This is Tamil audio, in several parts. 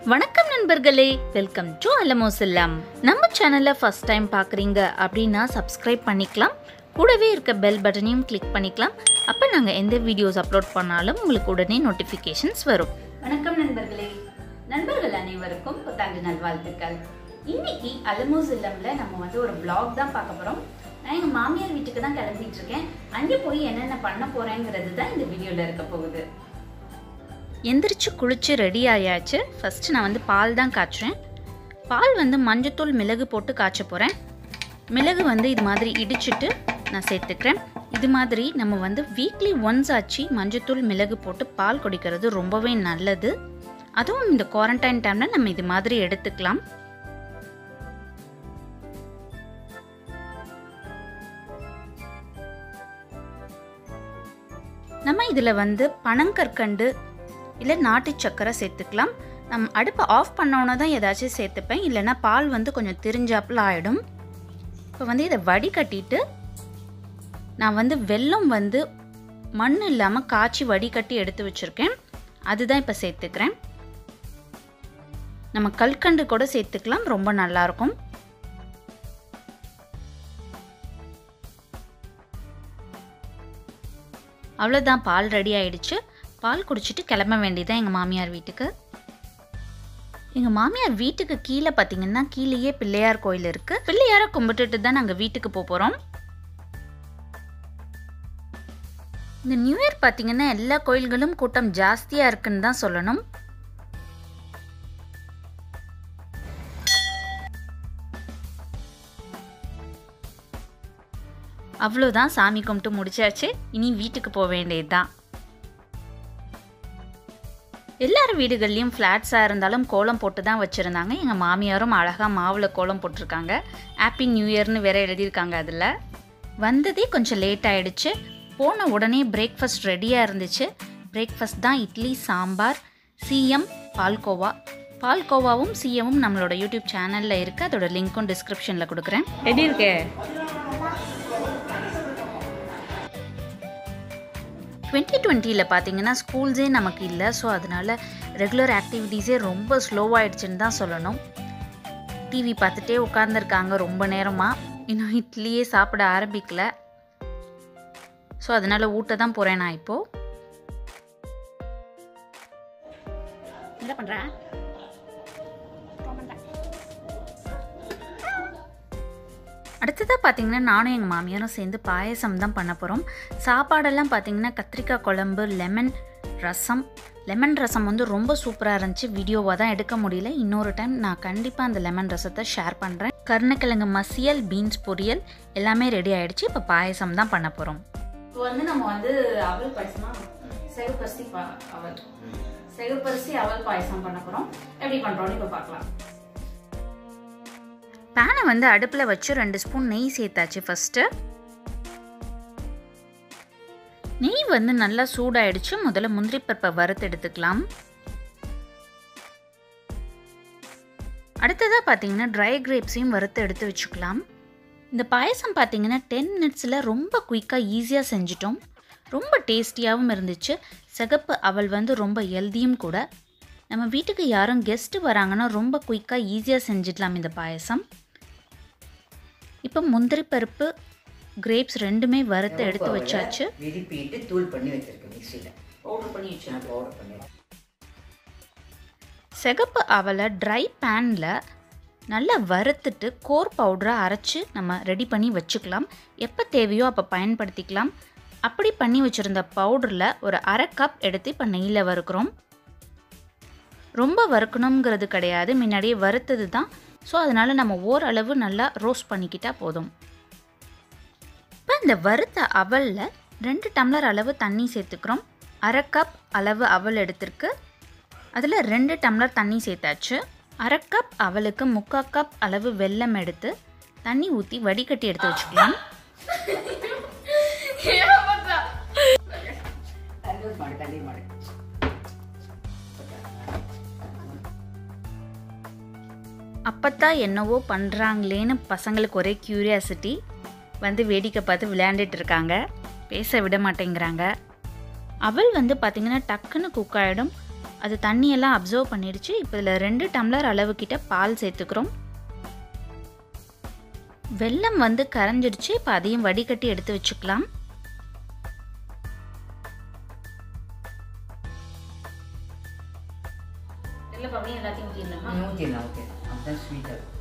வணக்கம் நண்பர்களே வெல்கம் டு அலமோசல்லாம் நம்ம சேனலை ஃபர்ஸ்ட் டைம் பார்க்குறீங்க அப்படின்னா சப்ஸ்கிரைப் பண்ணிக்கலாம் கூடவே இருக்க பெல் பட்டனையும் கிளிக் பண்ணிக்கலாம் அப்போ நாங்கள் எந்த வீடியோஸ் அப்லோட் பண்ணாலும் உங்களுக்கு உடனே நோட்டிஃபிகேஷன்ஸ் வரும் வணக்கம் நண்பர்களே நண்பர்கள் அனைவருக்கும் புத்தாண்டு நல்வாழ்த்துக்கள் இன்னைக்கு அலமோஸ் இல்லம்ல நம்ம வந்து ஒரு vlog தான் பார்க்க போகிறோம் நான் எங்கள் மாமியார் வீட்டுக்கு தான் கிளம்பிட்டு இருக்கேன் அங்கே போய் என்னென்ன பண்ண போகிறேங்கிறது தான் இந்த வீடியோவில் இருக்க போகுது எந்திரிச்சு குளிச்சு ரெடி ஆயாச்சு ஃபஸ்ட்டு நான் வந்து பால் தான் காய்ச்சுறேன் பால் வந்து மஞ்சத்தூள் மிளகு போட்டு காய்ச்ச போகிறேன் மிளகு வந்து இது மாதிரி இடிச்சிட்டு நான் சேர்த்துக்கிறேன் இது மாதிரி நம்ம வந்து வீக்லி ஒன்ஸ் ஆச்சு மஞ்சத்தூள் மிளகு போட்டு பால் குடிக்கிறது ரொம்பவே நல்லது அதுவும் இந்த குவாரண்டைன் டைமில் நம்ம இது மாதிரி எடுத்துக்கலாம் நம்ம இதில் வந்து பனங்கற்கண்டு இல்லை நாட்டு சக்கரை சேர்த்துக்கலாம் நம்ம அடுப்பை ஆஃப் பண்ணோன்னே தான் ஏதாச்சும் சேர்த்துப்பேன் இல்லைன்னா பால் வந்து கொஞ்சம் திரிஞ்சாப்புல ஆகிடும் இப்போ வந்து இதை வடிகட்டிட்டு நான் வந்து வெல்லம் வந்து மண் இல்லாமல் காய்ச்சி வடிகட்டி எடுத்து வச்சுருக்கேன் அதுதான் இப்போ சேர்த்துக்கிறேன் நம்ம கல்கண்டு கூட சேர்த்துக்கலாம் ரொம்ப நல்லாயிருக்கும் அவ்வளோதான் பால் ரெடி ஆயிடுச்சு பால் குடிச்சிட்டு கிளம்ப வேண்டியதான் எங்கள் மாமியார் வீட்டுக்கு எங்கள் மாமியார் வீட்டுக்கு கீழே பார்த்தீங்கன்னா கீழேயே பிள்ளையார் கோயில் இருக்குது பிள்ளையாரை கும்பிட்டுட்டு தான் நாங்கள் வீட்டுக்கு போக போகிறோம் இந்த நியூ இயர் பார்த்தீங்கன்னா எல்லா கோயில்களும் கூட்டம் ஜாஸ்தியாக இருக்குன்னு தான் சொல்லணும் அவ்வளோதான் சாமி கும்பிட்டு முடிச்சாச்சு இனி வீட்டுக்கு போக வேண்டியது தான் எல்லார் வீடுகள்லையும் ஃப்ளாட்ஸாக இருந்தாலும் கோலம் போட்டு தான் வச்சுருந்தாங்க எங்கள் மாமியாரும் அழகாக மாவில் கோலம் போட்டிருக்காங்க ஹாப்பி நியூ இயர்னு வேற எழுதியிருக்காங்க அதில் வந்ததே கொஞ்சம் லேட் ஆயிடுச்சு போன உடனே பிரேக்ஃபாஸ்ட் ரெடியாக இருந்துச்சு பிரேக்ஃபாஸ்ட் தான் இட்லி சாம்பார் சிஎம் பால்கோவா பால்கோவாவும் சிஎம்மும் நம்மளோட யூடியூப் சேனலில் இருக்குது அதோட லிங்க்கும் டிஸ்கிரிப்ஷனில் கொடுக்குறேன் எப்படி இருக்கே டுவெண்ட்டி டுவெண்ட்டியில் பார்த்தீங்கன்னா ஸ்கூல்ஸே நமக்கு இல்லை ஸோ அதனால் ரெகுலர் ஆக்டிவிட்டீஸே ரொம்ப ஸ்லோவாகிடுச்சுன்னு தான் சொல்லணும் டிவி பார்த்துட்டே உட்காந்துருக்காங்க ரொம்ப நேரமாக இன்னும் இட்லியே சாப்பிட ஆரம்பிக்கல ஸோ அதனால் ஊட்ட தான் போகிறேன் நான் இப்போது என்ன பண்ணுறேன் அடுத்ததாக பார்த்தீங்கன்னா நானும் எங்கள் மாமியாரும் சேர்ந்து பாயசம் தான் பண்ண போகிறோம் சாப்பாடெல்லாம் பார்த்தீங்கன்னா கத்திரிக்காய் குழம்பு லெமன் ரசம் லெமன் ரசம் வந்து ரொம்ப சூப்பராக இருந்துச்சு வீடியோவாக தான் எடுக்க முடியல இன்னொரு டைம் நான் கண்டிப்பாக அந்த லெமன் ரசத்தை ஷேர் பண்ணுறேன் கருணக்கிழங்கு மசியல் பீன்ஸ் பொரியல் எல்லாமே ரெடி ஆயிடுச்சு இப்போ பாயசம் தான் பண்ண போகிறோம் இப்போ வந்து நம்ம வந்து அவல் பாயசமா செகப்பரிசி அவல் செகப்பரிசி அவல் பாயசம் பண்ண போகிறோம் எப்படி பண்ணுறோம்னு இப்போ பார்க்கலாம் பேனை வந்து அடுப்பில் வச்சு ரெண்டு ஸ்பூன் நெய் சேர்த்தாச்சு ஃபஸ்ட்டு நெய் வந்து நல்லா சூடாயிடுச்சு முதல்ல முந்திரி பருப்பை வறுத்து எடுத்துக்கலாம் அடுத்ததாக பார்த்தீங்கன்னா ட்ரை கிரேப்ஸையும் வறுத்து எடுத்து வச்சுக்கலாம் இந்த பாயசம் பார்த்தீங்கன்னா டென் மினிட்ஸில் ரொம்ப குயிக்காக ஈஸியாக செஞ்சிட்டோம் ரொம்ப டேஸ்டியாகவும் இருந்துச்சு சிகப்பு அவள் வந்து ரொம்ப ஹெல்தியும் கூட நம்ம வீட்டுக்கு யாரும் கெஸ்ட்டு வராங்கன்னா ரொம்ப குயிக்காக ஈஸியாக செஞ்சிடலாம் இந்த பாயசம் இப்போ முந்திரி பருப்பு கிரேப்ஸ் ரெண்டுமே வறுத்து எடுத்து வச்சாச்சு விரிப்பிட்டு தூள் பண்ணி வச்சிருக்கேன் மிக்சியில் பவுடர் பண்ணி வச்சு நான் பவுடர் பண்ணி சிகப்பு அவலை ட்ரை பேனில் நல்லா வறுத்துட்டு கோர் பவுடரை அரைச்சி நம்ம ரெடி பண்ணி வச்சுக்கலாம் எப்போ தேவையோ அப்போ பயன்படுத்திக்கலாம் அப்படி பண்ணி வச்சுருந்த பவுடரில் ஒரு அரை கப் எடுத்து இப்போ நெய்யில் வறுக்கிறோம் ரொம்ப வறுக்கணுங்கிறது கிடையாது முன்னாடியே வறுத்தது தான் ஸோ அதனால் நம்ம ஓரளவு நல்லா ரோஸ்ட் பண்ணிக்கிட்டால் போதும் இப்போ இந்த வறுத்த அவலில் ரெண்டு டம்ளர் அளவு தண்ணி சேர்த்துக்கிறோம் அரை கப் அளவு அவல் எடுத்திருக்கு அதில் ரெண்டு டம்ளர் தண்ணி சேர்த்தாச்சு அரை கப் அவலுக்கு முக்கால் கப் அளவு வெல்லம் எடுத்து தண்ணி ஊற்றி வடிகட்டி எடுத்து வச்சுக்கலாம் தண்ணீர் மாடு தண்ணீர் மாடு அப்பத்தான் என்னவோ பண்ணுறாங்களேன்னு பசங்களுக்கு ஒரே க்யூரியாசிட்டி வந்து வேடிக்கை பார்த்து விளையாண்டுட்டு இருக்காங்க பேச விட மாட்டேங்கிறாங்க அவள் வந்து பார்த்திங்கன்னா டக்குன்னு குக் ஆகிடும் அது தண்ணியெல்லாம் அப்சர்வ் பண்ணிடுச்சு இப்போ இதில் ரெண்டு டம்ளர் அளவு கிட்ட பால் சேர்த்துக்கிறோம் வெல்லம் வந்து கரைஞ்சிடுச்சு இப்போ அதையும் வடிகட்டி எடுத்து வச்சுக்கலாம் எல்லாத்தையும் ஊற்றிடலாமா ஊற்றிடலாம் ஊற்றிடலாம் அதுதான் ஸ்வீட்டாக இருக்கும்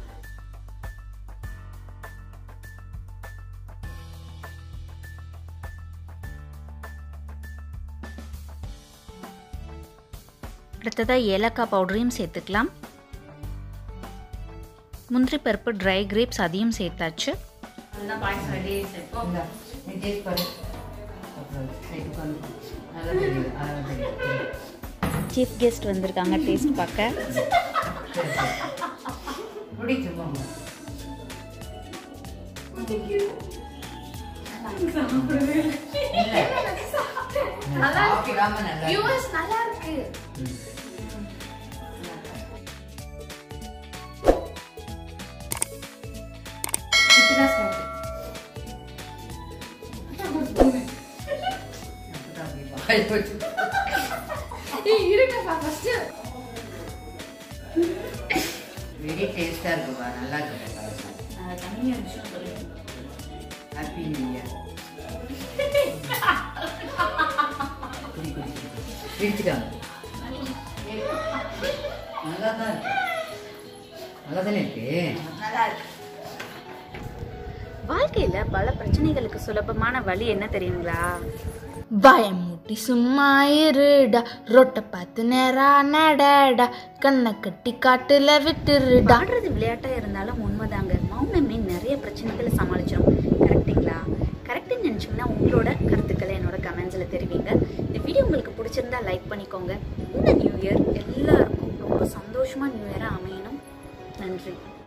அடுத்ததாக ஏலக்காய் பவுடரையும் சேர்த்துக்கலாம் முந்திரி பருப்பு ட்ரை கிரேப்ஸ் அதையும் சேர்த்தாச்சு அதுதான் பாயசம் ரெடி இந்தா, நீ டேஸ்ட் பண்ணு அப்புறம் சரி உட்காந்து நல்லா தெரியுது நல்லா தெரியுது சீஃப் கெஸ்ட் வந்திருக்காங்க டேஸ்ட் பார்க்க சரி சரி பிடிச்சு போங்க இல்லை சாப்பிடாம நல்லா இருக்கு. நல்லா இருக்கு ம். இப்படிதான் சாப்பிட்டு அப்பதான் அப்படி வாய் வச்சு வெரி டேஸ்டா இருக்குப்பா நல்லா இருக்கு தண்ணி விஷயம் சொல்லி ஹாப்பி நியூ இயர் குடி குடி பிரிச்சுக்காங்க நல்லா தான் இருக்கு நல்லா தானே இருக்கு நல்லா இருக்கு வாழ்க்கையில பல பிரச்சனைகளுக்கு சுலபமான வழி என்ன தெரியுங்களா பயமுட்டி சும்மா இருடா ரொட்டை பார்த்து நேரா நடடா கண்ணை கட்டி காட்டுல விட்டுருடா ஆடுறது விளையாட்டா இருந்தாலும் உண்மைதாங்க மௌனமே நிறைய பிரச்சனைகளை சமாளிச்சிடும் கரெக்டுங்களா கரெக்டுன்னு நினச்சிங்கன்னா உங்களோட கருத்துக்களை என்னோட கமெண்ட்ஸில் தெரிவிங்க இந்த வீடியோ உங்களுக்கு பிடிச்சிருந்தா லைக் பண்ணிக்கோங்க இந்த நியூ இயர் எல்லாருக்கும் ரொம்ப சந்தோஷமா நியூ இயராக அமையணும் நன்றி